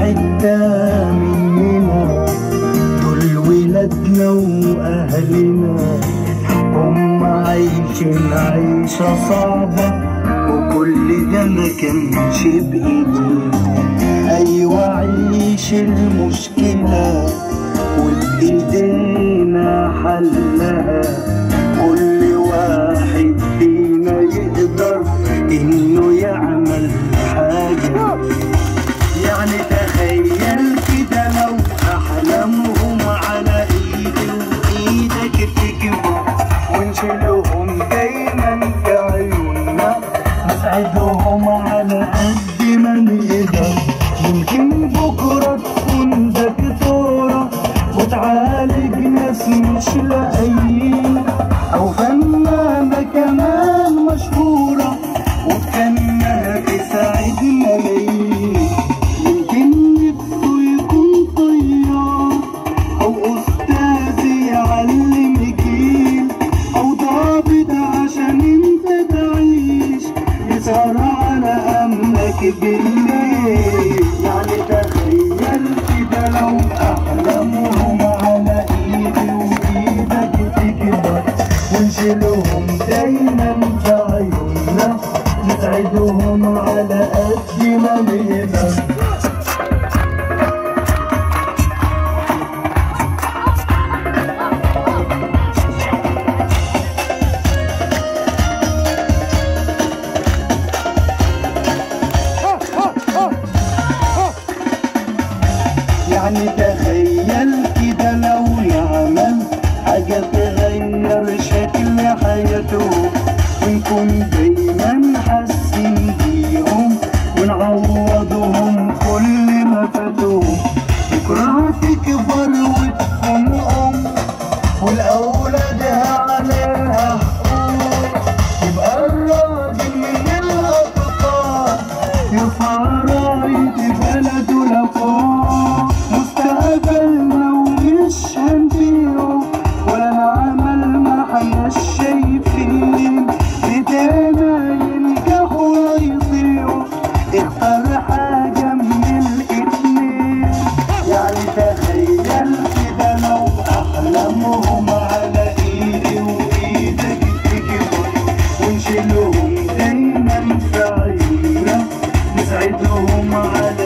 حتة مننا دول ولادنا وأهلنا هم عايشين عيشة صعبة وكل ده ما كانش بإيدينا أيوة عيش المشكلة وبإيدينا حلها كل واحد فينا يقدر إنه يعمل حاجة يعني تخيل كده لو أحلامهم على إيدي وإيدك تكبر ونشيلهم دايما في عيوننا نسعدهم على قد ما نقدر يمكن بكرة تكون دكتورة وتعالج ناس مش لاقيين أو فنانة كمان مشهورة وكانها تساعد ملايين يمكن نفسه يكون طيار أو أستاذ يعلم جيل أو ضابط عشان انت تعيش يسهر على أملك بالليل يعني تخيل كده لو أحلامهم على إيدي وإيدك تكبر ونشيلهم دايما في عيوننا نسعدهم على قد ما نقدر يعني تخيل كده لو يعمل حاجة تغير شكل حياته ونكون دايما حاسين بيهم ونعوضهم كل ما فاتهم بكرة تكبر وتكون أم والأولادها عليها حقوق يبقى الراجل من الأبطال يرفع راية بلده لفوق مستقبلنا ومش هنبيعه ولا نعمل ما احناش شايفين ايدينا ينجحوا ويضيعوا اختار حاجة من الاتنين يعني تخيل كده لو أحلامهم على إيدي وإيدك تكبر ونشيلهم دايما في عيوننا نسعدهم على